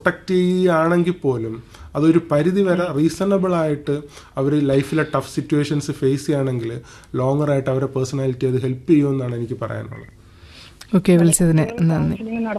Protect ചെയ്യുകയാണെങ്കിൽ പോലും അതൊരു പരിധി വരെ റീസണബിൾ ആയിട്ട് അവർ ലൈഫിലെ ടഫ് സിറ്റുവേഷൻസ് ഫേസ് ചെയ്യുകയാണെങ്കിൽ ലോങ്ങർ ആയിട്ട് അവരെ പേഴ്സണാലിറ്റി അത് ഹെൽപ്പ് ചെയ്യുമെന്നാണ് എനിക്ക് പറയാനുള്ളത് ഓക്കെ വിളിച്ചതിന് നന്ദി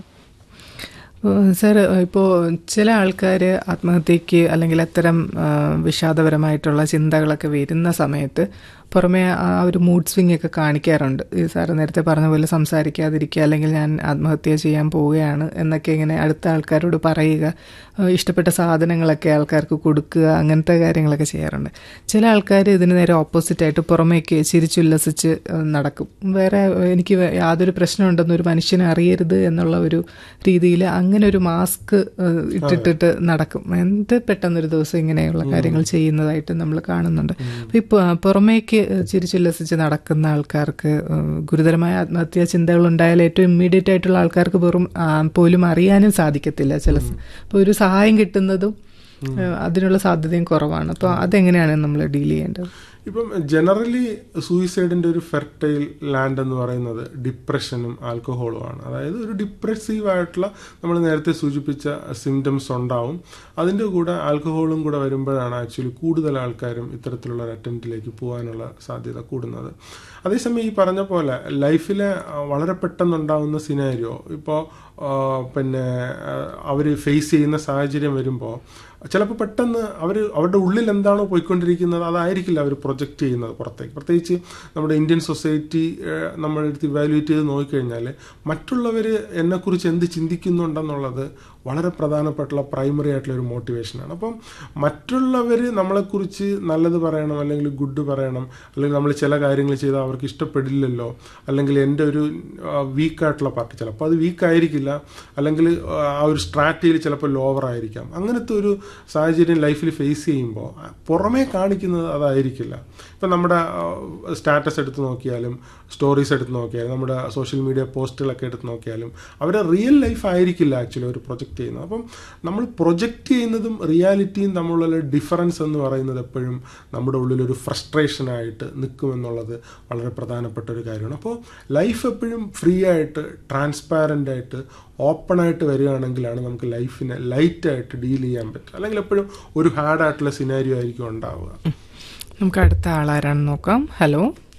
സാർ ഇപ്പോൾ ചില ആൾക്കാർ ആത്മഹത്യക്ക് അല്ലെങ്കിൽ അത്തരം ആ, വിഷാദപരമായിട്ടുള്ള ചിന്തകളൊക്കെ വരുന്ന സമയത്ത് പുറമെ ആ ഒരു മൂഡ് സ്വിങ് ഒക്കെ കാണിക്കാറുണ്ട് ഈ സാറ് നേരത്തെ പറഞ്ഞ പോലെ സംസാരിക്കാതിരിക്കുക അല്ലെങ്കിൽ ഞാൻ ആത്മഹത്യ ചെയ്യാൻ പോവുകയാണ് എന്നൊക്കെ ഇങ്ങനെ അടുത്ത ആൾക്കാരോട് പറയുക ആ, ഇഷ്ടപ്പെട്ട സാധനങ്ങളൊക്കെ ആൾക്കാർക്ക് കൊടുക്കുക അങ്ങനത്തെ കാര്യങ്ങളൊക്കെ ചെയ്യാറുണ്ട് ചില ആൾക്കാർ ഇതിന് നേരെ ഓപ്പോസിറ്റായിട്ട് പുറമേക്ക് ചിരിച്ചുല്ലസിച്ച് ആ, നടക്കും വേറെ എനിക്ക് വേ- യാതൊരു പ്രശ്നമുണ്ടെന്ന് ഒരു മനുഷ്യനെ അറിയരുത് എന്നുള്ള ഒരു രീതിയിൽ അങ്ങനെ ഒരു മാസ്ക് ഇട്ടിട്ടിട്ട് നടക്കും എന്ത് പെട്ടെന്നൊരു ദിവസം ഇങ്ങനെയുള്ള കാര്യങ്ങൾ ചെയ്യുന്നതായിട്ട് നമ്മൾ കാണുന്നുണ്ട് അപ്പോൾ ഇപ്പോൾ പുറമേക്ക് ചിരിച്ചുല്ലസിച്ച് നടക്കുന്ന ആൾക്കാർക്ക് ഏഹ്, ഗുരുതരമായ ആത്മഹത്യാ ചിന്തകൾ ഉണ്ടായാൽ ഏറ്റവും ഇമ്മീഡിയറ്റ് ആയിട്ടുള്ള ആൾക്കാർക്ക് വെറും ആ, പോലും അറിയാനും സാധിക്കത്തില്ല ചില സ- അപ്പോൾ ഒരു സഹായം കിട്ടുന്നതും ഏഹ്, അതിനുള്ള സാധ്യതയും കുറവാണ് അപ്പോൾ അതെങ്ങനെയാണ് നമ്മൾ ഡീൽ ചെയ്യേണ്ടത് ഇപ്പം ജനറലി സൂയിസൈഡിന്റെ ഒരു ഫെർട്ടൈൽ ലാൻഡ് എന്ന് പറയുന്നത് ഡിപ്രഷനും ആൽക്കഹോളുമാണ് അതായത് ഒരു ഡിപ്രസീവ് ആയിട്ടുള്ള നമ്മൾ നേരത്തെ സൂചിപ്പിച്ച സിംറ്റംസ് ഉണ്ടാവും അതിൻ്റെ കൂടെ ആൽക്കഹോളും കൂടെ വരുമ്പോഴാണ് ആക്ച്വലി കൂടുതൽ ആൾക്കാരും ഇത്തരത്തിലുള്ള ഒരു അറ്റംപ്റ്റിലേക്ക് പോകാനുള്ള സാധ്യത കൂടുന്നത് അതേസമയം ഈ പറഞ്ഞ പോലെ ലൈഫിലെ ആ, വളരെ പെട്ടെന്നുണ്ടാവുന്ന സിനാരിയോ ഇപ്പോൾ പിന്നെ അവർ ഫേസ് ചെയ്യുന്ന സാഹചര്യം വരുമ്പോൾ ചിലപ്പോൾ പെട്ടെന്ന് അവർ അവരുടെ ഉള്ളിൽ എന്താണോ പോയിക്കൊണ്ടിരിക്കുന്നത് അതായിരിക്കില്ല അവർ പ്രൊജക്റ്റ് ചെയ്യുന്നത് പുറത്തേക്ക് പ്രത്യേകിച്ച് നമ്മുടെ ഇന്ത്യൻ സൊസൈറ്റി നമ്മുടെ അടുത്ത് ഇവാലുവേറ്റ് ചെയ്ത് നോക്കിക്കഴിഞ്ഞാൽ മറ്റുള്ളവർ എന്നെക്കുറിച്ച് എന്ത് ചിന്തിക്കുന്നുണ്ടെന്നുള്ളത് വളരെ പ്രധാനപ്പെട്ടുള്ള പ്രൈമറി ആയിട്ടുള്ള ഒരു മോട്ടിവേഷനാണ് അപ്പം മറ്റുള്ളവർ നമ്മളെക്കുറിച്ച് നല്ലത് പറയണം അല്ലെങ്കിൽ ഗുഡ് പറയണം അല്ലെങ്കിൽ നമ്മൾ ചില കാര്യങ്ങൾ ചെയ്താൽ അവർക്ക് ഇഷ്ടപ്പെടില്ലല്ലോ അല്ലെങ്കിൽ എൻ്റെ ഒരു വീക്കായിട്ടുള്ള പാർട്ടി ചിലപ്പോൾ അത് വീക്കായിരിക്കില്ല അല്ലെങ്കിൽ ആ ഒരു സ്ട്രാറ്റജിയിൽ ചിലപ്പോൾ ലോവർ ആയിരിക്കാം അങ്ങനത്തെ ഒരു സാഹചര്യം ലൈഫിൽ ഫേസ് ചെയ്യുമ്പോൾ പുറമേ കാണിക്കുന്നത് അതായിരിക്കില്ല ഇപ്പം നമ്മുടെ സ്റ്റാറ്റസ് എടുത്ത് നോക്കിയാലും സ്റ്റോറീസ് എടുത്ത് നോക്കിയാലും നമ്മുടെ സോഷ്യൽ മീഡിയ പോസ്റ്റുകളൊക്കെ എടുത്ത് നോക്കിയാലും അവരുടെ റിയൽ ലൈഫ് ആയിരിക്കില്ല ആക്ച്വലി അവർ പ്രൊജക്റ്റ് ചെയ്യുന്നത് അപ്പം നമ്മൾ പ്രൊജക്റ്റ് ചെയ്യുന്നതും റിയാലിറ്റിയും തമ്മിലുള്ള ഡിഫറൻസ് എന്ന് പറയുന്നത് എപ്പോഴും നമ്മുടെ ഉള്ളിലൊരു ഫ്രസ്ട്രേഷനായിട്ട് നിൽക്കുമെന്നുള്ളത് വളരെ പ്രധാനപ്പെട്ട ഒരു കാര്യമാണ് അപ്പോൾ ലൈഫ് എപ്പോഴും ഫ്രീ ആയിട്ട് ട്രാൻസ്പാരൻ്റ് ആയിട്ട് ഓപ്പൺ ആയിട്ട് വരികയാണെങ്കിലാണ് നമുക്ക് ലൈഫിനെ ലൈറ്റായിട്ട് ഡീൽ ചെയ്യാൻ പറ്റുക അല്ലെങ്കിൽ എപ്പോഴും ഒരു ഹാർഡായിട്ടുള്ള സിനാരിയോ ആയിരിക്കും ഉണ്ടാവുക നമുക്ക് അടുത്ത ആളാരാണെന്ന് നോക്കാം ഹലോ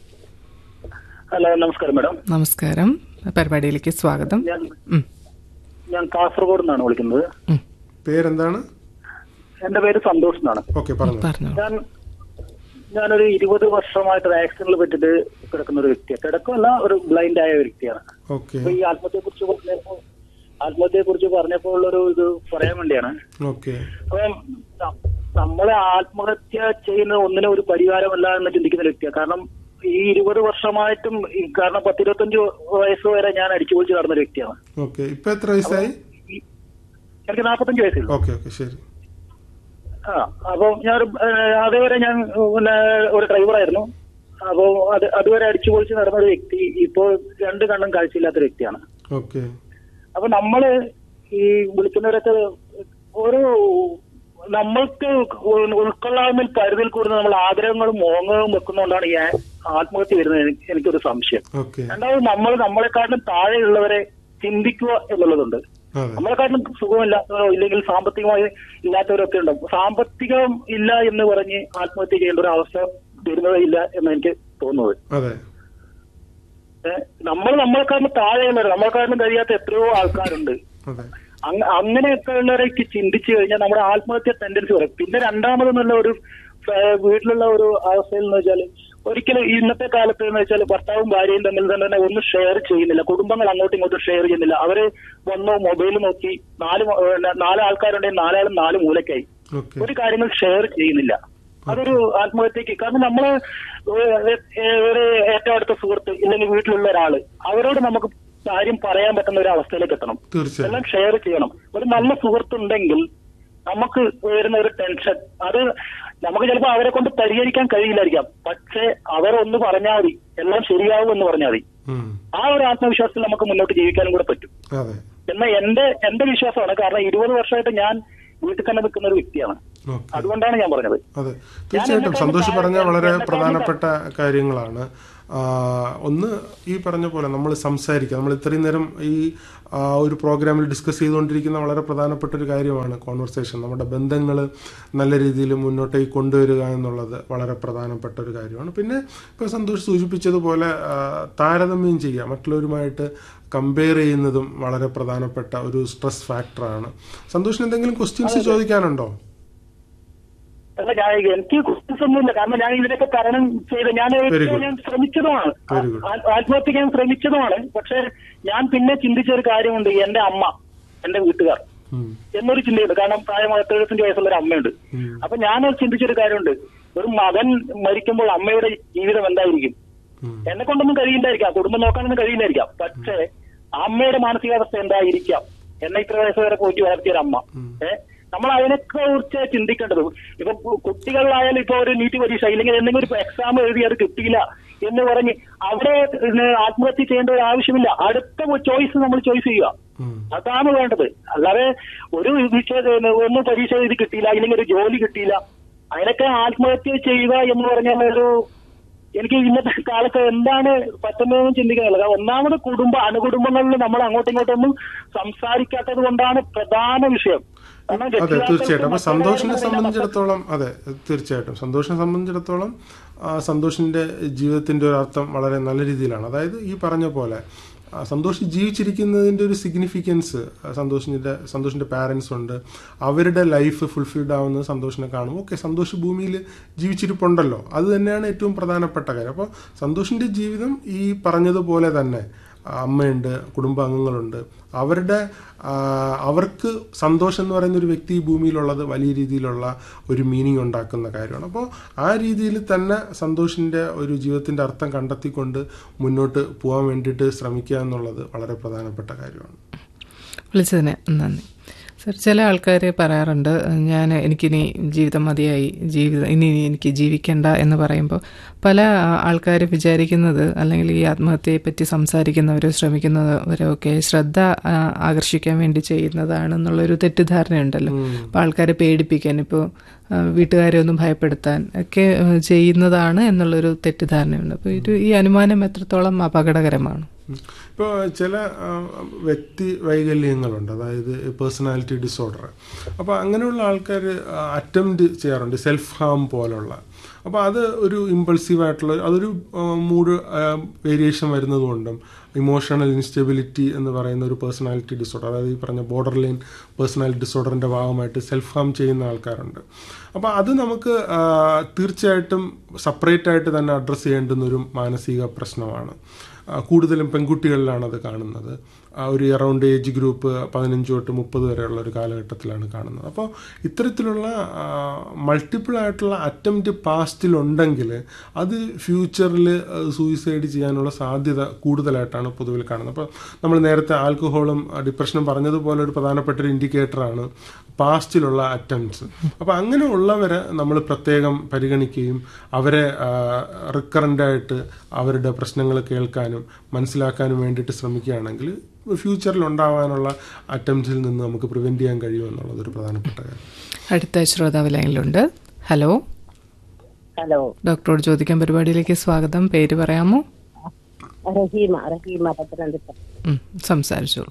ഹലോ നമസ്കാരം മാഡം നമസ്കാരം പരിപാടിയിലേക്ക് സ്വാഗതം ഞാൻ ഉം, ഞാൻ കാസർഗോഡ് നിന്നാണ് വിളിക്കുന്നത് ഉം, പേരെന്താണ് എന്റെ പേര് സന്തോഷ് എന്നാണ് ഓക്കെ പറഞ്ഞു പറഞ്ഞോളൂ ഞാൻ ഞാനൊരു ഇരുപത് വർഷമായിട്ട് ഒരു ആക്സിഡന്റിൽ പറ്റിട്ട് കിടക്കുന്ന ഒരു വ്യക്തിയാണ് കിടക്കമല്ല ഒരു ബ്ലൈൻഡ് ആയ വ്യക്തിയാണ് ഓക്കെ അപ്പൊ ഈ ആത്മഹത്യയെ കുറിച്ച് പറഞ്ഞപ്പോൾ ആത്മഹത്യയെ കുറിച്ച് പറഞ്ഞപ്പോൾ ഉള്ളൊരു ഇത് പറയാൻ വേണ്ടിയാണ് ഓക്കെ അപ്പം ന- നമ്മളെ ആത്മഹത്യ ചെയ്യുന്ന ഒന്നിനും ഒരു പരിഹാരമല്ല എന്ന് ചിന്തിക്കുന്ന ഒരു വ്യക്തിയാണ് കാരണം ഈ ഇരുപത് വർഷമായിട്ടും ഈ കാരണം പത്തിരുപത്തഞ്ച് വയസ്സ് വരെ ഞാൻ അടിച്ചു പൊളിച്ച് നടന്ന ഒരു വ്യക്തിയാണ് ഓക്കെ ഇപ്പൊ എത്ര വയസ്സായി ഈ- എനിക്ക് നാൽപ്പത്തഞ്ച് വയസ്സുള്ളൂ ഓക്കെ ഓക്കെ ശരി ആ അപ്പൊ ഞാൻ അതേവരെ ഞാൻ പിന്നെ ഒരു ഡ്രൈവറായിരുന്നു അപ്പോ അത് അതുവരെ അടിച്ചു പൊളിച്ച് നടന്ന ഒരു വ്യക്തി ഇപ്പോൾ രണ്ട് കണ്ണും കാഴ്ചയില്ലാത്ത ഒരു വ്യക്തിയാണ് ഓക്കെ അപ്പൊ നമ്മള് ഈ വിളിക്കുന്നവരൊക്കെ ഒരു നമ്മൾക്ക് ഉൾ- ഉൾക്കൊള്ളാവുന്ന പരിധിയിൽ കൂടുതൽ നമ്മൾ ആഗ്രഹങ്ങളും മോഹങ്ങളും വെക്കുന്നതുകൊണ്ടാണ് ഈ ആത്മഹത്യ വരുന്നത് എനിക്ക് എനിക്കൊരു സംശയം ഓക്കെ രണ്ടാമത് നമ്മൾ നമ്മളെക്കാട്ടിലും താഴെയുള്ളവരെ ചിന്തിക്കുക എന്നുള്ളതുണ്ട് അതെ നമ്മളെക്കാട്ടിലും സുഖമില്ലാത്തവരോ ഇല്ലെങ്കിൽ സാമ്പത്തികമായി ഇല്ലാത്തവരൊക്കെ ഉണ്ടാവും സാമ്പത്തികം ഇല്ല എന്ന് പറഞ്ഞ് ആത്മഹത്യ ചെയ്യേണ്ട ഒരു അവസ്ഥ വരുന്നതേ ഇല്ല എന്ന് എനിക്ക് തോന്നുന്നത് അതെ ഏഹ് നമ്മൾ നമ്മളെക്കാട്ടിലും താഴെയുള്ളവർ നമ്മളെക്കാട്ടിലും കഴിയാത്ത എത്രയോ ആൾക്കാരുണ്ട് അതെ അങ്ങ- അങ്ങനെയൊക്കെ ഉള്ളവരേക്ക് ചിന്തിച്ചു കഴിഞ്ഞാൽ നമ്മുടെ ആത്മഹത്യ ടെൻഡൻസി പറയും പിന്നെ രണ്ടാമതെന്നുള്ള ഒരു ഏഹ് വീട്ടിലുള്ള ഒരു അവസ്ഥയിൽ എന്ന് വെച്ചാൽ ഒരിക്കലും ഇന്നത്തെ കാലത്ത് എന്ന് വെച്ചാൽ ഭർത്താവും ഭാര്യയും തമ്മിൽ തന്നെ ഒന്നും ഷെയർ ചെയ്യുന്നില്ല കുടുംബങ്ങൾ അങ്ങോട്ടും ഇങ്ങോട്ടും ഷെയർ ചെയ്യുന്നില്ല അവര് വന്നു മൊബൈൽ നോക്കി നാല് മ- ഏഹ് നാല് ആൾക്കാരുണ്ടെങ്കിൽ നാലാളും നാല് മൂലക്കായി ഓക്കെ ഒരു കാര്യങ്ങൾ ഷെയർ ചെയ്യുന്നില്ല അതൊരു ആത്മഹത്യക്ക് കാരണം നമ്മള് ഏഹ് ഏഹ് ഒരു ഏറ്റവും അടുത്ത സുഹൃത്ത് ഇല്ലെങ്കിൽ വീട്ടിലുള്ള ഒരാള് അവരോട് നമുക്ക് കാര്യം പറയാൻ പറ്റുന്ന ഒരു അവസ്ഥയിലേക്ക് എത്തണം തീർച്ചയായും എല്ലാം ഷെയർ ചെയ്യണം ഒരു നല്ല സുഹൃത്തുണ്ടെങ്കിൽ നമുക്ക് വരുന്ന ഒരു ടെൻഷൻ അത് നമുക്ക് ചിലപ്പോൾ അവരെ കൊണ്ട് പരിഹരിക്കാൻ കഴിയില്ലായിരിക്കാം പക്ഷേ അവരൊന്ന് പറഞ്ഞാൽ മതി എല്ലാം ശരിയാവും എന്ന് പറഞ്ഞാൽ മതി ഉം. ആ ഒരു ആത്മവിശ്വാസത്തിൽ നമുക്ക് മുന്നോട്ട് ജീവിക്കാനും കൂടെ പറ്റും അതെ എന്നാൽ എന്റെ എന്റെ വിശ്വാസമാണ് കാരണം ഇരുപത് വർഷമായിട്ട് ഞാൻ വീട്ടിൽ തന്നെ നിൽക്കുന്ന ഒരു വ്യക്തിയാണ് ഓക്കെ അതുകൊണ്ടാണ് ഞാൻ പറഞ്ഞത് അതെ തീർച്ചയായിട്ടും സന്തോഷ് പറഞ്ഞ വളരെ പ്രധാനപ്പെട്ട കാര്യങ്ങളാണ് ആ, ഒന്ന് ഈ പറഞ്ഞ പോലെ നമ്മൾ സംസാരിക്കുക നമ്മൾ ഇത്രയും നേരം ഈ ആ, ഒരു പ്രോഗ്രാമിൽ ഡിസ്കസ് ചെയ്തുകൊണ്ടിരിക്കുന്ന വളരെ പ്രധാനപ്പെട്ട ഒരു കാര്യമാണ് കോൺവെർസേഷൻ നമ്മുടെ ബന്ധങ്ങൾ നല്ല രീതിയിൽ മുന്നോട്ടേക്ക് കൊണ്ടുവരിക എന്നുള്ളത് വളരെ പ്രധാനപ്പെട്ട ഒരു കാര്യമാണ് പിന്നെ ഇപ്പോൾ സന്തോഷ് സൂചിപ്പിച്ചതുപോലെ ആ, താരതമ്യം ചെയ്യുക മറ്റുള്ളവരുമായിട്ട് കമ്പയർ ചെയ്യുന്നതും വളരെ പ്രധാനപ്പെട്ട ഒരു സ്ട്രെസ് ഫാക്ടറാണ് സന്തോഷിന് എന്തെങ്കിലും ക്വസ്റ്റ്യൻസ് ചോദിക്കാനുണ്ടോ അല്ല ഞാൻ എനിക്ക് ക്വസ്റ്റ്യൻസ് ഒന്നുമില്ല കാരണം ഞാൻ ഇതിനൊക്കെ തരണം ചെയ്ത് ഞാൻ Very good. ഞാൻ ശ്രമിച്ചതുമാണ് Very good. ആ- ആത്മഹത്യ ചെയ്യാൻ ശ്രമിച്ചതുമാണ് പക്ഷെ ഞാൻ പിന്നെ ചിന്തിച്ച ഒരു കാര്യമുണ്ട് എന്റെ അമ്മ എന്റെ വീട്ടുകാർ ഉം. എന്നൊരു ചിന്തയുണ്ട് കാരണം പ്രായം എഴുപത്തഞ്ച് വയസ്സുള്ള ഒരു അമ്മയുണ്ട് ഉം. അപ്പൊ ഞാൻ ചിന്തിച്ചൊരു കാര്യമുണ്ട് ഒരു മകൻ മരിക്കുമ്പോൾ അമ്മയുടെ ജീവിതം എന്തായിരിക്കും ഉം. എന്നെ കൊണ്ടൊന്നും കഴിയില്ലായിരിക്കാം കുടുംബം നോക്കാനൊന്നും കഴിയില്ലായിരിക്കാം പക്ഷേ അമ്മയുടെ മാനസികാവസ്ഥ എന്തായിരിക്കാം എന്നെ ഇത്ര വയസ്സ് വരെ പോയിട്ട് വളർത്തിയ ഒരു അമ്മ ഏഹ് നമ്മൾ അതിനൊക്കെ കുറിച്ച് ചിന്തിക്കേണ്ടത് ഇപ്പൊ കു- കുട്ടികളിലായാലും ഇപ്പൊ ഒരു നീറ്റ് പരീക്ഷ ഇല്ലെങ്കിൽ എന്തെങ്കിലും ഒരു എക്സാം എഴുതി അത് കിട്ടിയില്ല എന്ന് പറഞ്ഞ് അവിടെ ഇതിന് ആത്മഹത്യ ചെയ്യേണ്ട ഒരു ആവശ്യമില്ല അടുത്ത ചോയ്സ് നമ്മൾ ചോയ്സ് ചെയ്യുക ഉം. അതാണ് വേണ്ടത് അല്ലാതെ ഒരു വിഷയം ഒന്നും പരീക്ഷ എഴുതി കിട്ടിയില്ല ഇല്ലെങ്കിൽ ഒരു ജോലി കിട്ടിയില്ല അതിനൊക്കെ ആത്മഹത്യ ചെയ്യുക എന്ന് പറഞ്ഞാൽ ഒരു എനിക്ക് ഇന്നത്തെ കാലത്ത് എന്താണ് പറ്റുന്നതെന്ന് ചിന്തിക്കാനില്ല കാരണം ഒന്നാമത് കുടുംബ അണുകുടുംബങ്ങളിൽ നമ്മൾ അങ്ങോട്ടും ഇങ്ങോട്ടും ഒന്നും സംസാരിക്കാത്തത് കൊണ്ടാണ് പ്രധാന വിഷയം കാരണം അതെ രക്ഷിതാക്കൾക്ക് തീർച്ചയായിട്ടും അപ്പൊ മക്കളുടെ സന്തോഷിനെ കാര്യം സംബന്ധിച്ചിടത്തോളം അതെ തീർച്ചയായിട്ടും സന്തോഷിനെ സംബന്ധിച്ചിടത്തോളം ആ, സന്തോഷിന്റെ ജീവിതത്തിന്റെ ഒരു അർത്ഥം വളരെ നല്ല രീതിയിലാണ് അതായത് ഈ പറഞ്ഞ പോലെ ആ, സന്തോഷ് ജീവിച്ചിരിക്കുന്നതിന്റെ ഒരു സിഗ്നിഫിക്കൻസ് സന്തോഷിന്റെ സന്തോഷിന്റെ പാരൻസ് ഉണ്ട് അവരുടെ ലൈഫ് ഫുൾഫിൽഡ് ആവുന്നത് സന്തോഷിനെ കാണും ഓക്കെ സന്തോഷ് ഭൂമിയിൽ ജീവിച്ചിരിപ്പുണ്ടല്ലോ അത് തന്നെയാണ് ഏറ്റവും പ്രധാനപ്പെട്ട കാര്യം അപ്പോൾ സന്തോഷിന്റെ ജീവിതം ഈ പറഞ്ഞതുപോലെ തന്നെ അമ്മയുണ്ട് കുടുംബാംഗങ്ങളുണ്ട് അവരുടെ ആ, അവർക്ക് സന്തോഷം എന്ന് പറയുന്ന ഒരു വ്യക്തി ഈ ഭൂമിയിലുള്ളത് വലിയ രീതിയിലുള്ള ഒരു മീനിങ് ഉണ്ടാക്കുന്ന കാര്യമാണ് അപ്പോൾ ആ രീതിയിൽ തന്നെ സന്തോഷിൻ്റെ ഒരു ജീവിതത്തിൻ്റെ അർത്ഥം കണ്ടെത്തിക്കൊണ്ട് മുന്നോട്ട് പോകാൻ വേണ്ടിയിട്ട് ശ്രമിക്കുക എന്നുള്ളത് വളരെ പ്രധാനപ്പെട്ട കാര്യമാണ് വിളിച്ചതിന് നന്ദി സർ ചില ആൾക്കാർ പറയാറുണ്ട് ഞാൻ എനിക്കിനി ജീവിതം മതിയായി ജീവിതം ഇനി എനിക്ക് ജീവിക്കണ്ട എന്ന് പറയുമ്പോൾ പല ആൾക്കാർ വിചാരിക്കുന്നത് അല്ലെങ്കിൽ ഈ ആത്മഹത്യയെ പറ്റി സംസാരിക്കുന്നവരോ ശ്രമിക്കുന്നവരോ ഒക്കെ ശ്രദ്ധ ആ, ആകർഷിക്കാൻ വേണ്ടി ചെയ്യുന്നതാണെന്നുള്ളൊരു തെറ്റിദ്ധാരണയുണ്ടല്ലോ അപ്പോൾ ആൾക്കാരെ പേടിപ്പിക്കാൻ ഇപ്പോൾ വീട്ടുകാരെ ഒന്ന് ഭയപ്പെടുത്താൻ ഒക്കെ ആ, ചെയ്യുന്നതാണ് എന്നുള്ളൊരു തെറ്റിദ്ധാരണയുണ്ട് അപ്പോൾ ഇത് ഈ അനുമാനം എത്രത്തോളം അപകടകരമാണ് ഇപ്പോൾ ചില ആ, വ്യക്തി വൈകല്യങ്ങളുണ്ട് അതായത് പേഴ്സണാലിറ്റി ഡിസോർഡർ അപ്പോൾ അങ്ങനെയുള്ള ആൾക്കാർ അറ്റംപ്റ്റ് ചെയ്യാറുണ്ട് സെൽഫ് ഹാം പോലുള്ള അപ്പോൾ അത് ഒരു ഇമ്പൾസീവ് ആയിട്ടുള്ള അതൊരു മൂഡ് വേരിയേഷൻ വരുന്നതുകൊണ്ടും ഇമോഷണൽ ഇൻസ്റ്റെബിലിറ്റി എന്ന് പറയുന്ന ഒരു പേഴ്സണാലിറ്റി ഡിസോർഡർ അതായത് ഈ പറഞ്ഞ ബോർഡർ ലൈൻ പേഴ്സണാലിറ്റി ഡിസോർഡറിൻ്റെ ഭാഗമായിട്ട് സെൽഫ് ഹാം ചെയ്യുന്ന ആൾക്കാരുണ്ട് അപ്പോൾ അത് നമുക്ക് ആ, തീർച്ചയായിട്ടും സെപ്പറേറ്റ് ആയിട്ട് തന്നെ അഡ്രസ്സ് ചെയ്യേണ്ടുന്ന ഒരു മാനസിക പ്രശ്നമാണ് ആ, കൂടുതലും പെൺകുട്ടികളിലാണ് അത് കാണുന്നത് ആ ഒരു അറൗണ്ട് ഏജ് ഗ്രൂപ്പ് പതിനഞ്ച് തൊട്ട് മുപ്പത് വരെയുള്ള ഒരു കാലഘട്ടത്തിലാണ് കാണുന്നത് അപ്പോൾ ഇത്തരത്തിലുള്ള മൾട്ടിപ്പിൾ ആയിട്ടുള്ള അറ്റംപ്റ്റ് പാസ്റ്റിലുണ്ടെങ്കിൽ അത് ഫ്യൂച്ചറിൽ സൂയിസൈഡ് ചെയ്യാനുള്ള സാധ്യത കൂടുതലായിട്ടാണ് പൊതുവിൽ കാണുന്നത് അപ്പോൾ നമ്മൾ നേരത്തെ ആൽക്കഹോളും ഡിപ്രഷനും പറഞ്ഞതുപോലെ ഒരു പ്രധാനപ്പെട്ട ഒരു ഇൻഡിക്കേറ്ററാണ് പാസ്റ്റിലുള്ള അറ്റംപ്റ്റ്സ് അപ്പോൾ അങ്ങനെ ഉള്ളവരെ നമ്മൾ പ്രത്യേകം പരിഗണിക്കുകയും അവരെ റിക്കറൻ്റ് ആയിട്ട് അവരുടെ പ്രശ്നങ്ങൾ കേൾക്കാനും മനസ്സിലാക്കാനും വേണ്ടിയിട്ട് ശ്രമിക്കുകയാണെങ്കിൽ ഫ്യൂച്ചറിൽ ഉണ്ടാവാനുള്ള അറ്റംപ്റ്റ്സിൽ നിന്ന് നമുക്ക് പ്രിവെൻറ്റ് ചെയ്യാൻ കഴിയുമെന്നുള്ളത് ഒരു പ്രധാനപ്പെട്ട കാര്യം അടുത്ത ശ്രോതാവ് ലൈനിലുണ്ട് ഹലോ ഹലോ ഡോക്ടറോട് ചോദിക്കാൻ പരിപാടിയിലേക്ക് സ്വാഗതം പേര് പറയാമോ റഹീമ റഹീമ പത്തനംതിട്ട ഉം, സംസാരിച്ചോളൂ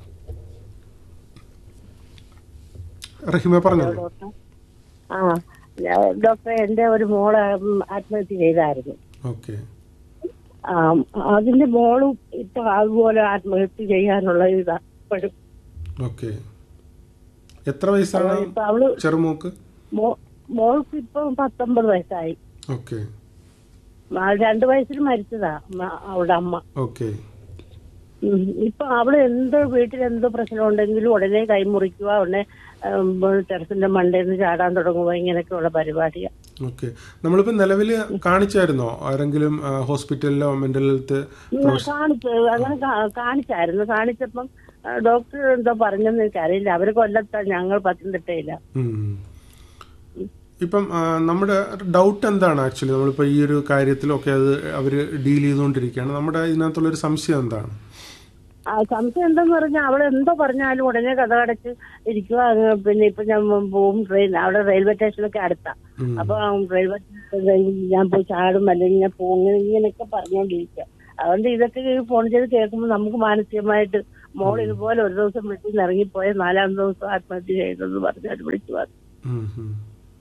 റഹിമ പറഞ്ഞോളൂ ഡോക്ടർ ആ ഞാൻ- ഡോക്ടറെ എന്റെ ഒരു മോള് ഉം, ആത്മഹത്യ ചെയ്തായിരുന്നു ഓക്കെ ആ, അതിന്റെ മോളും ഇപ്പൊ അതുപോലെ ആത്മഹത്യ ചെയ്യാനുള്ള ഇതാ ഇപ്പോഴും ഓക്കെ എത്ര വയസ്സാണ് ഇപ്പൊ അവള് ചെറുമൂക്ക് മോ- മോൾക്ക് ഇപ്പൊ പത്തൊമ്പത് വയസ്സായി ഓക്കെ ആ, രണ്ടു വയസ്സിൽ മരിച്ചതാ മ- അവളുടെ അമ്മ ഓക്കെ ഉം. ഇപ്പൊ അവള് എന്ത് വീട്ടിൽ എന്ത് പ്രശ്നം ഉണ്ടെങ്കിലും ഉടനെ കൈമുറിക്കുക ഉടനെ ഉം, ടെറസിന്റെ മണ്ടയിൽ ചാടാൻ തുടങ്ങുക ഇങ്ങനെയൊക്കെയുള്ള പരിപാടിയാ ഓക്കെ നമ്മളിപ്പോൾ നിലവിൽ കാണിച്ചായിരുന്നോ ആരെങ്കിലും ആ, ഹോസ്പിറ്റലിലോ മെന്റൽ ഹെൽത്ത് ഞാൻ കാണിച്ചു അങ്ങനെ കാ- കാണിച്ചായിരുന്നു കാണിച്ചപ്പം ആ, ഡോക്ടർ എന്തോ പറഞ്ഞെന്ന് എനിക്കറിയില്ല അവര് കൊല്ലത്താ ഞങ്ങൾ പത്തനംതിട്ടയില്ല ഉം. ഇപ്പം ആ, നമ്മുടെ ഡൗട്ട് എന്താണ് ആക്ച്വലി നമ്മളിപ്പോൾ ഈ ഒരു കാര്യത്തിലൊക്കെ അത് അവർ ഡീൽ ചെയ്തുകൊണ്ടിരിക്കുകയാണ് നമ്മുടെ ഇതിനകത്തുള്ളൊരു സംശയം എന്താണ് ആ സംശയം എന്താന്ന് പറഞ്ഞാൽ അവൾ എന്തോ പറഞ്ഞാലും ഉടനെ കഥ അടച്ച് ഇരിക്കുക അങ്ങ് പിന്നെ ഇപ്പൊ ഞാൻ പോവും ട്രെയിൻ അവിടെ റെയിൽവേ സ്റ്റേഷനൊക്കെ അടുത്താ ഉം. അപ്പൊ റെയിൽവേ സ്റ്റേഷൻ ഞാൻ പോയി ചാടും അല്ലെങ്കിൽ ഞാൻ പോകും ഇങ്ങനെ ഇങ്ങനെയൊക്കെ പറഞ്ഞുകൊണ്ടിരിക്കുക അതുകൊണ്ട് ഇതൊക്കെ ഈ ഫോൺ ചെയ്ത് കേൾക്കുമ്പോൾ നമുക്ക് മാനസികമായിട്ട് മോൾ ഇതുപോലെ ഒരു ദിവസം വീട്ടിൽ നിന്ന് ഇറങ്ങിപ്പോയ നാലാം ദിവസം ആത്മഹത്യ ചെയ്തെന്ന് പറഞ്ഞാൽ വിളിച്ചു പറഞ്ഞു ഉം, ഉം.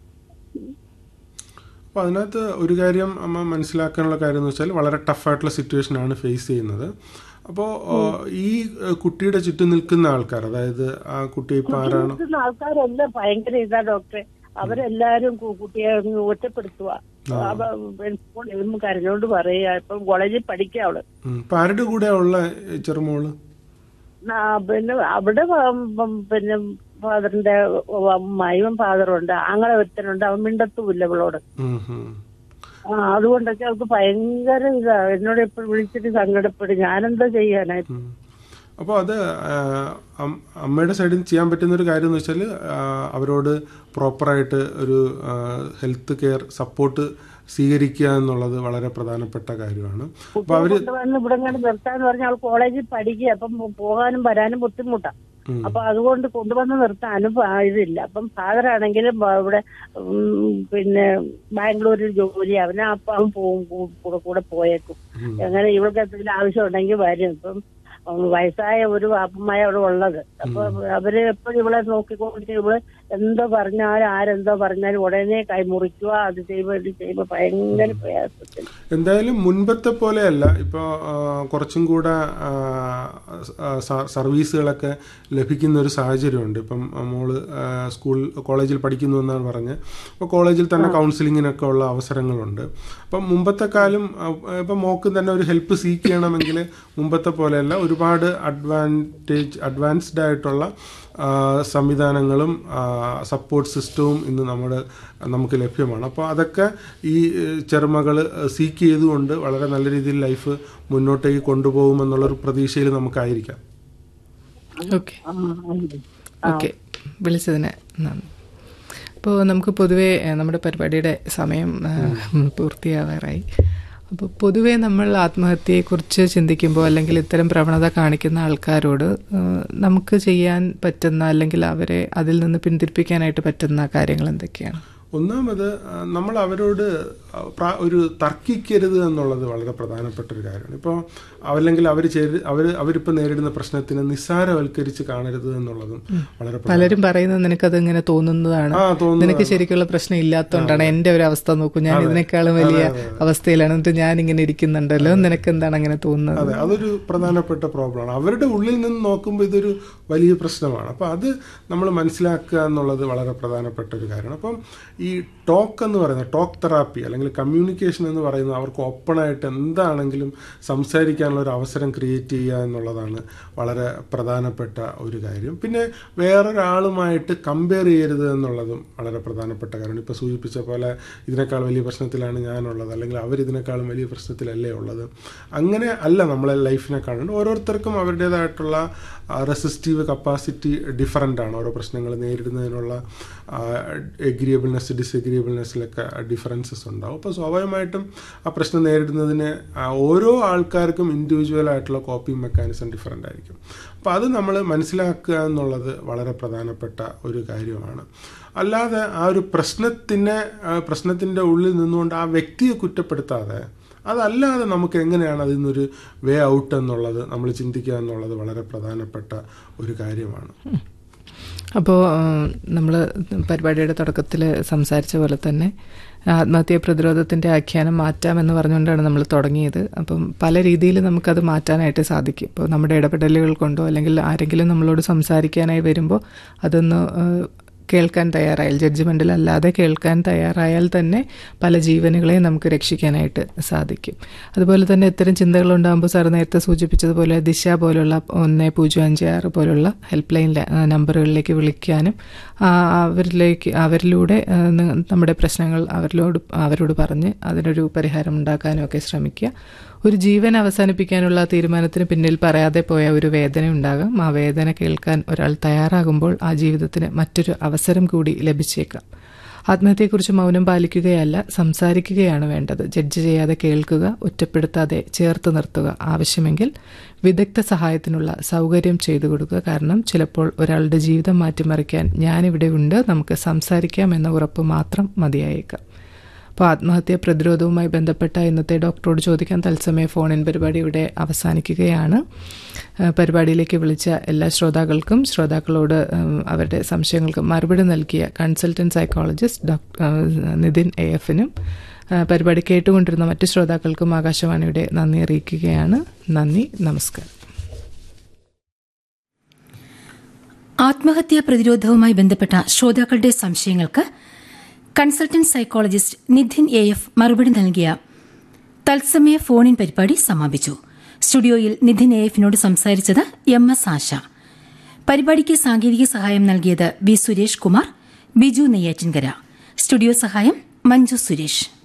അപ്പൊ അതിനകത്ത് ഒരു കാര്യം അമ്മ മനസ്സിലാക്കാനുള്ള കാര്യം എന്ന് വെച്ചാൽ വളരെ ടഫായിട്ടുള്ള സിറ്റുവേഷൻ ആണ് ഫേസ് ചെയ്യുന്നത് അപ്പോൾ ഈ ഏഹ്, കുട്ടിയുടെ ചുറ്റും നിൽക്കുന്ന ആൾക്കാർ അതായത് ആ കുട്ടി ഇപ്പൊ ആരാണ് നിൽക്കുന്ന ആൾക്കാരെല്ലാം ഭയങ്കര ഇതാ ഡോക്ടറെ അവരെല്ലാരും കു- കുട്ടിയെ അങ്ങ് ഒറ്റപ്പെടുത്തുക അവ ഇപ്പോൾ ഇരുന്ന് കരഞ്ഞോണ്ട് പറയുക ഇപ്പം കോളേജിൽ പഠിക്കുക അവള് ഉം. ഇപ്പൊ ആരുടെ കൂടെയാ ഉള്ള ഈ ചെറുമോള് ആ, പിന്നെ അവിടെ വ- വ- പിന്നെ ഫാദറിന്റെ അമ്മായും ഫാദറും ഉണ്ട് ആങ്ങളെ ഒരുത്തനുണ്ട് അവൻ മിണ്ടത്തുമില്ല ഇവളോട് ഉം, ഉം. ആ അതുകൊണ്ടൊക്കെ അവൾക്ക് ഭയങ്കര ഇതാ എന്നോട് എപ്പോഴും വിളിച്ചിട്ട് സങ്കടപ്പെടും ഞാനെന്താ ചെയ്യാനായി ഉം. അപ്പോൾ അത് ആ, അം- അമ്മയുടെ സൈഡിൽ നിന്ന് ചെയ്യാൻ പറ്റുന്ന ഒരു കാര്യം എന്ന് വെച്ചാൽ അവരോട് പ്രോപ്പറായിട്ട് ഒരു ഹെൽത്ത് കെയർ സപ്പോർട്ട് സ്വീകരിക്കുക എന്നുള്ളത് വളരെ പ്രധാനപ്പെട്ട കാര്യമാണ് അപ്പോൾ അവര് കൊണ്ടുവന്ന് ഇവിടെ ഇങ്ങനെ നിർത്താന്ന് പറഞ്ഞാൽ അവൾ കോളേജിൽ പഠിക്കുക അപ്പം പോകാനും വരാനും ബുദ്ധിമുട്ടാ ഉം. അപ്പൊ അതുകൊണ്ട് കൊണ്ടുവന്ന് നിർത്താനും പ- ഇതില്ല അപ്പം ഫാദർ ആണെങ്കിലും ബ- ഇവിടെ ഉം, പിന്നെ ബാംഗ്ലൂരിൽ ജോലി അവനെ അപ്പം അവൻ പോകും കൂ- കൂടെ കൂടെ പോയേക്കും ഉം. അങ്ങനെ ഇവൾക്ക് എന്തെങ്കിലും ആവശ്യം ഉണ്ടെങ്കിൽ വരും ഇപ്പം ഉം, വയസ്സായ ഒരു വാപ്പമായ അവിടെ ഉള്ളത് അപ്പൊ അവര് എപ്പോഴും ഇവളെ നോക്കിക്കൊണ്ട് ഇവള് എന്തോ പറഞ്ഞാലും ആരെന്തോ പറഞ്ഞാലും ഉടനെ കൈമുറിക്കുക അത് ചെയ്യുമ്പോ ഇത് ചെയ്യുമ്പോ ഭയങ്കര പ്രയാസത്തിൽ എന്തായാലും മുൻപത്തെ പോലെയല്ല ഇപ്പോൾ കുറച്ചും കൂടെ ആ, ആ, സ- സർവീസുകളൊക്കെ ലഭിക്കുന്ന ഒരു സാഹചര്യമുണ്ട് ഇപ്പം ആ, മോള് ആ, സ്കൂൾ കോളേജിൽ പഠിക്കുന്നു എന്നാണ് പറഞ്ഞ് അപ്പോൾ കോളേജിൽ തന്നെ കൗൺസിലിങ്ങിനൊക്കെ ഉള്ള അവസരങ്ങളുണ്ട് അപ്പം മുമ്പത്തെ കാലം ആ, ഇപ്പം മോക്ക് തന്നെ ഒരു ഹെൽപ്പ് സീക്ക് ചെയ്യണമെങ്കിൽ മുമ്പത്തെ പോലെയല്ല ഒരുപാട് അഡ്വാൻറ്റേജ് അഡ്വാൻസ്ഡ് ആയിട്ടുള്ള ആ, സംവിധാനങ്ങളും സപ്പോർട്ട് സിസ്റ്റവും ഇന്ന് നമ്മുടെ നമുക്ക് ലഭ്യമാണ് അപ്പോൾ അതൊക്കെ ഈ ചെറുമകൾ സീക്ക് ചെയ്തുകൊണ്ട് വളരെ നല്ല രീതിയിൽ ലൈഫ് മുന്നോട്ടേക്ക് കൊണ്ടുപോകുമെന്നുള്ളൊരു പ്രതീക്ഷയിൽ നമുക്കായിരിക്കാം ഓക്കെ ഓക്കെ വിളിച്ചതിന് നന്ദി അപ്പോൾ നമുക്ക് പൊതുവേ ഏഹ്, നമ്മുടെ പരിപാടിയുടെ സമയം ഏഹ്, പൂർത്തിയാവാറായി അപ്പോൾ പൊതുവേ നമ്മൾ ആത്മഹത്യയെക്കുറിച്ച് ചിന്തിക്കുമ്പോൾ അല്ലെങ്കിൽ ഇത്തരം പ്രവണത കാണിക്കുന്ന ആൾക്കാരോട് ഏഹ്, നമുക്ക് ചെയ്യാൻ പറ്റുന്ന അല്ലെങ്കിൽ അവരെ അതിൽ നിന്ന് പിന്തിരിപ്പിക്കാനായിട്ട് പറ്റുന്ന കാര്യങ്ങൾ എന്തൊക്കെയാണ് ഒന്നാമത് ആ, നമ്മൾ അവരോട് ആ, പ്രാ- ഒരു തർക്കിക്കരുത് എന്നുള്ളത് വളരെ പ്രധാനപ്പെട്ട ഒരു കാര്യമാണ് ഇപ്പോൾ അല്ലെങ്കിൽ അവർ അവർ അവരിപ്പോൾ നേരിടുന്ന പ്രശ്നത്തിനെ നിസ്സാരവൽക്കരിച്ച് കാണരുത് എന്നുള്ളതും വളരെ പ്രധാന- പലരും പറയുന്നത് നിനക്കത് ഇങ്ങനെ തോന്നുന്നതാണ് ആ തോന്നുന്നു നിനക്ക് ശരിക്കുള്ള പ്രശ്നം ഇല്ലാത്തതുകൊണ്ടാണ് എന്റെ ഒരു അവസ്ഥ നോക്കൂ ഞാൻ ഇതിനേക്കാളും വലിയ അവസ്ഥയിലാണ് എന്നിട്ട് ഞാൻ ഇങ്ങനെ ഇരിക്കുന്നുണ്ടല്ലോ നിനക്ക് എന്താണ് അങ്ങനെ തോന്നുന്നത് അതെ അതൊരു പ്രധാനപ്പെട്ട പ്രോബ്ലമാണ് അവരുടെ ഉള്ളിൽ നിന്ന് നോക്കുമ്പോൾ ഇതൊരു വലിയ പ്രശ്നമാണ് അപ്പോൾ അത് നമ്മൾ മനസ്സിലാക്കുക എന്നുള്ളത് വളരെ പ്രധാനപ്പെട്ട ഒരു കാര്യമാണ് അപ്പം ഈ ടോക്ക് എന്ന് പറയുന്നത് ടോക്ക് തെറാപ്പി അല്ലെങ്കിൽ കമ്മ്യൂണിക്കേഷൻ എന്ന് പറയുന്നത് അവർക്ക് ഓപ്പണായിട്ട് എന്താണെങ്കിലും സംസാരിക്കാനുള്ള ഒരു അവസരം ക്രിയേറ്റ് ചെയ്യുക എന്നുള്ളതാണ് വളരെ പ്രധാനപ്പെട്ട ഒരു കാര്യം പിന്നെ വേറൊരാളുമായിട്ട് കമ്പയർ ചെയ്യരുത് എന്നുള്ളതും വളരെ പ്രധാനപ്പെട്ട കാര്യമാണ് ഇപ്പോൾ സൂചിപ്പിച്ച പോലെ ഇതിനേക്കാൾ വലിയ പ്രശ്നത്തിലാണ് ഞാനുള്ളത് അല്ലെങ്കിൽ അവർ ഇതിനേക്കാളും വലിയ പ്രശ്നത്തിലല്ലേ ഉള്ളത് അങ്ങനെ അല്ല നമ്മളെ ലൈഫിനെ കാണുന്നത് ഓരോരുത്തർക്കും അവരുടേതായിട്ടുള്ള റെസിസ്റ്റീവ് കപ്പാസിറ്റി ഡിഫറൻ്റ് ആണ് ഓരോ പ്രശ്നങ്ങൾ നേരിടുന്നതിനുള്ള എഗ്രിയബിൾനെസ് ഡിസഗ്രിയബിൾനെസ്സിലൊക്കെ ഡിഫറൻസസ് ഉണ്ടാവും അപ്പോൾ സ്വാഭാവികമായിട്ടും ആ പ്രശ്നം നേരിടുന്നതിന് ആ, ഓരോ ആൾക്കാർക്കും ഇൻഡിവിജ്വൽ ആയിട്ടുള്ള കോപ്പിംഗ് മെക്കാനിസം ഡിഫറൻ്റ് ആയിരിക്കും അപ്പോൾ അത് നമ്മൾ മനസ്സിലാക്കുക എന്നുള്ളത് വളരെ പ്രധാനപ്പെട്ട ഒരു കാര്യമാണ് അല്ലാതെ ആ ഒരു പ്രശ്നത്തിനെ ആ, പ്രശ്നത്തിൻ്റെ ഉള്ളിൽ നിന്നുകൊണ്ട് ആ വ്യക്തിയെ കുറ്റപ്പെടുത്താതെ അതല്ലാതെ നമുക്ക് എങ്ങനെയാണ് അതിൽ നിന്നൊരു വേ ഔട്ട് എന്നുള്ളത് നമ്മൾ ചിന്തിക്കുക എന്നുള്ളത് വളരെ പ്രധാനപ്പെട്ട ഒരു കാര്യമാണ് അപ്പോൾ നമ്മൾ പരിപാടിയുടെ തുടക്കത്തിൽ സംസാരിച്ച പോലെ തന്നെ ആത്മഹത്യ പ്രതിരോധത്തിൻ്റെ ആഖ്യാനം മാറ്റാമെന്ന് പറഞ്ഞുകൊണ്ടാണ് നമ്മൾ തുടങ്ങിയത് അപ്പം പല രീതിയിൽ നമുക്കത് മാറ്റാനായിട്ട് സാധിക്കും ഇപ്പോൾ നമ്മുടെ ഇടപെടലുകൾ കൊണ്ടോ അല്ലെങ്കിൽ ആരെങ്കിലും നമ്മളോട് സംസാരിക്കാനായി വരുമ്പോൾ അതൊന്ന് ഏഹ്, കേൾക്കാൻ തയ്യാറായാൽ ജഡ്ജ്മെൻറ്റിൽ അല്ലാതെ കേൾക്കാൻ തയ്യാറായാൽ തന്നെ പല ജീവനുകളെയും നമുക്ക് രക്ഷിക്കാനായിട്ട് സാധിക്കും അതുപോലെ തന്നെ ഇത്തരം ചിന്തകളുണ്ടാകുമ്പോൾ സാർ നേരത്തെ സൂചിപ്പിച്ചതുപോലെ ദിശ പോലുള്ള ഒന്ന് പൂജ്യം അഞ്ച് ആറ് പോലുള്ള ഹെൽപ്പ് ലൈൻ നമ്പറുകളിലേക്ക് വിളിക്കാനും ആ, അവരിലേക്ക് അവരിലൂടെ ആ, ന- നമ്മുടെ പ്രശ്നങ്ങൾ അവരിലോട് അവരോട് പറഞ്ഞ് അതിനൊരു പരിഹാരം ഉണ്ടാക്കാനും ഒക്കെ ശ്രമിക്കുക ഒരു ജീവൻ അവസാനിപ്പിക്കാനുള്ള തീരുമാനത്തിന് പിന്നിൽ പറയാതെ പോയ ഒരു വേദന ഉണ്ടാകാം ആ വേദന കേൾക്കാൻ ഒരാൾ തയ്യാറാകുമ്പോൾ ആ ജീവിതത്തിന് മറ്റൊരു അവസരം കൂടി ലഭിച്ചേക്കാം ആത്മഹത്യയെക്കുറിച്ച് മൗനം പാലിക്കുകയല്ല സംസാരിക്കുകയാണ് വേണ്ടത് ജഡ്ജ് ചെയ്യാതെ കേൾക്കുക ഒറ്റപ്പെടുത്താതെ ചേർത്ത് നിർത്തുക ആവശ്യമെങ്കിൽ വിദഗ്ധ സഹായത്തിനുള്ള സൗകര്യം ചെയ്തു കൊടുക്കുക കാരണം ചിലപ്പോൾ ഒരാളുടെ ജീവിതം മാറ്റിമറിക്കാൻ ഞാനിവിടെ ഉണ്ട് നമുക്ക് സംസാരിക്കാം എന്ന ഉറപ്പ് മാത്രം മതിയായേക്കാം അപ്പോൾ ആത്മഹത്യ പ്രതിരോധവുമായി ബന്ധപ്പെട്ട ഇന്നത്തെ ഡോക്ടറോട് ചോദിക്കാൻ തത്സമയ ഫോണിൻ പരിപാടി ഇവിടെ അവസാനിക്കുകയാണ് ആ, പരിപാടിയിലേക്ക് വിളിച്ച എല്ലാ ശ്രോതാക്കൾക്കും ശ്രോതാക്കളോട് ഉം, അവരുടെ സംശയങ്ങൾക്ക് മറുപടി നൽകിയ consultant psychologist doctor Nithin A എഫിനും പരിപാടി കേട്ടുകൊണ്ടിരുന്ന മറ്റു ശ്രോതാക്കൾക്കും ആകാശവാണിയുടെ നന്ദി അറിയിക്കുകയാണ് നന്ദി നമസ്കാരം ആത്മഹത്യാ പ്രതിരോധവുമായി ബന്ധപ്പെട്ട ശ്രോതാക്കളുടെ സംശയങ്ങൾക്ക് consultant psychologist Nithin A F മറുപടി നൽകിയ തത്സമയ ഫോണിൻ പരിപാടി സമാപിച്ചു സ്റ്റുഡിയോയിൽ നിധിൻ എ എഫിനോട് സംസാരിച്ചത് എം എസ് ആശ പരിപാടിക്ക് സാങ്കേതിക സഹായം നൽകിയത് ബി സുരേഷ് കുമാർ ബിജു നെയ്യാറ്റിൻകര സ്റ്റുഡിയോ സഹായം മഞ്ജു സുരേഷ്